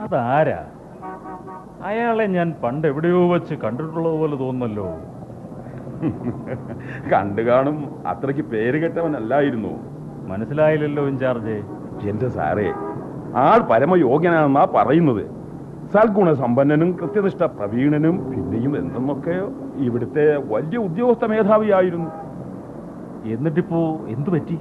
അതാരാ അയാളെ ഞാൻ പണ്ട് എവിടെയോ വെച്ച് കണ്ടിട്ടുള്ളത് പോലെ തോന്നുന്നല്ലോ കണ്ടു കാണും അത്രയ്ക്ക് പേര് കെട്ടവനല്ലായിരുന്നു മനസ്സിലായില്ലല്ലോ ഇൻചാർജ് എന്റെ സാറേ ആൾ പരമയോഗ്യനാണെന്നാ പറയുന്നത് സൽഗുണ സമ്പന്നനും കൃത്യനിഷ്ഠ പ്രവീണനും പിന്നെയും എന്തെന്നൊക്കെ ഇവിടുത്തെ വലിയ ഉദ്യോഗസ്ഥ മേധാവിയായിരുന്നു എന്നിട്ടിപ്പോ എന്തു പറ്റി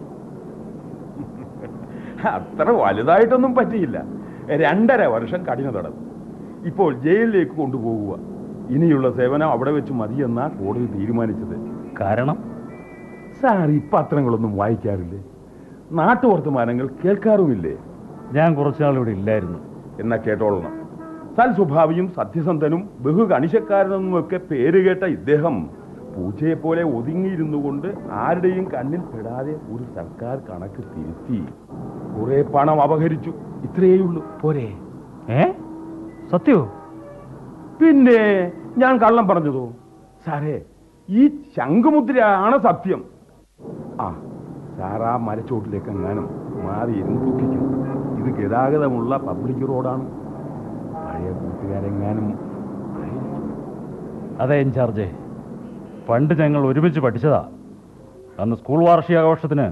അത്ര വലുതായിട്ടൊന്നും പറ്റിയില്ല രണ്ടര വർഷം കഠിന തടവ് ഇപ്പോൾ ജയിലിലേക്ക് കൊണ്ടുപോകുക ഇനിയുള്ള സേവനം അവിടെ വെച്ച് മതിയെന്നാ കോടതി തീരുമാനിച്ചത് കാരണം സാർ ഈ പത്രങ്ങളൊന്നും വായിക്കാറില്ലേ നാട്ടുവർത്തമാനങ്ങൾ കേൾക്കാറുമില്ലേ ഞാൻ കുറച്ചുനാൾ ഇവിടെ ഇല്ലായിരുന്നു എന്നാ കേട്ടോളണം സൽ സ്വഭാവിയും സത്യസന്ധനും ബഹു കണിശക്കാരനെന്നുമൊക്കെ പേര് കേട്ട ഇദ്ദേഹം പൂച്ചയെ പോലെ ഒതുങ്ങിയിരുന്നു കൊണ്ട് ആരുടെയും കണ്ണിൽ പെടാതെ ഒരു സർക്കാർ കണക്ക് തിരുത്തി കുറെ പണം അപഹരിച്ചു ഇത്രയേയുള്ളൂ പോരെ ഏ സത്യോ പിന്നെ ഞാൻ കള്ളം പറഞ്ഞതോ സാറേ ഈ ശംഖുമുദ്രയാണ് സത്യം ആ സാർ ആ മരച്ചോട്ടിലേക്ക് എങ്ങാനും മാറിയിരുന്ന് ദുഃഖിക്കണം ഇത് ഗതാഗതമുള്ള പബ്ലിക് റോഡാണ് പഴയ കൂട്ടുകാരെങ്ങാനും ആയിരിക്കും. അതെ ഇൻചാർജെ പണ്ട് ഞങ്ങൾ ഒരുമിച്ച് പഠിച്ചതാ അന്ന് സ്കൂൾ വാർഷികാഘോഷത്തിന്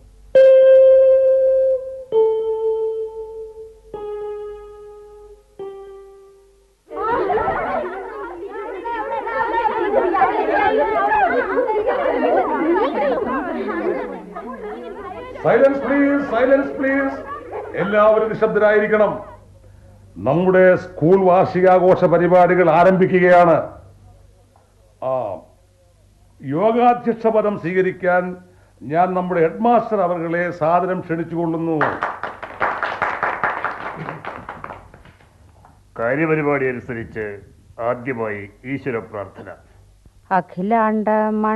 സൈലൻസ് പ്ലീസ് സൈലൻസ് പ്ലീസ് എല്ലാവരും നിശബ്ദരായിരിക്കണം നമ്മുടെ സ്കൂൾ വാർഷികാഘോഷ പരിപാടികൾ ആരംഭിക്കുകയാണ് ആ യോഗാധ്യക്ഷ പദം സ്വീകരിക്കാൻ ഞാൻ നമ്മുടെ ഹെഡ് മാസ്റ്റർ അവர்களെ സാദരം ക്ഷണിച്ചുകൊള്ളുന്നു കാര്യപരിപാടി അനുസരിച്ച് ആദ്യമായി ഈശ്വര പ്രാർത്ഥന അഖിലാണ്ട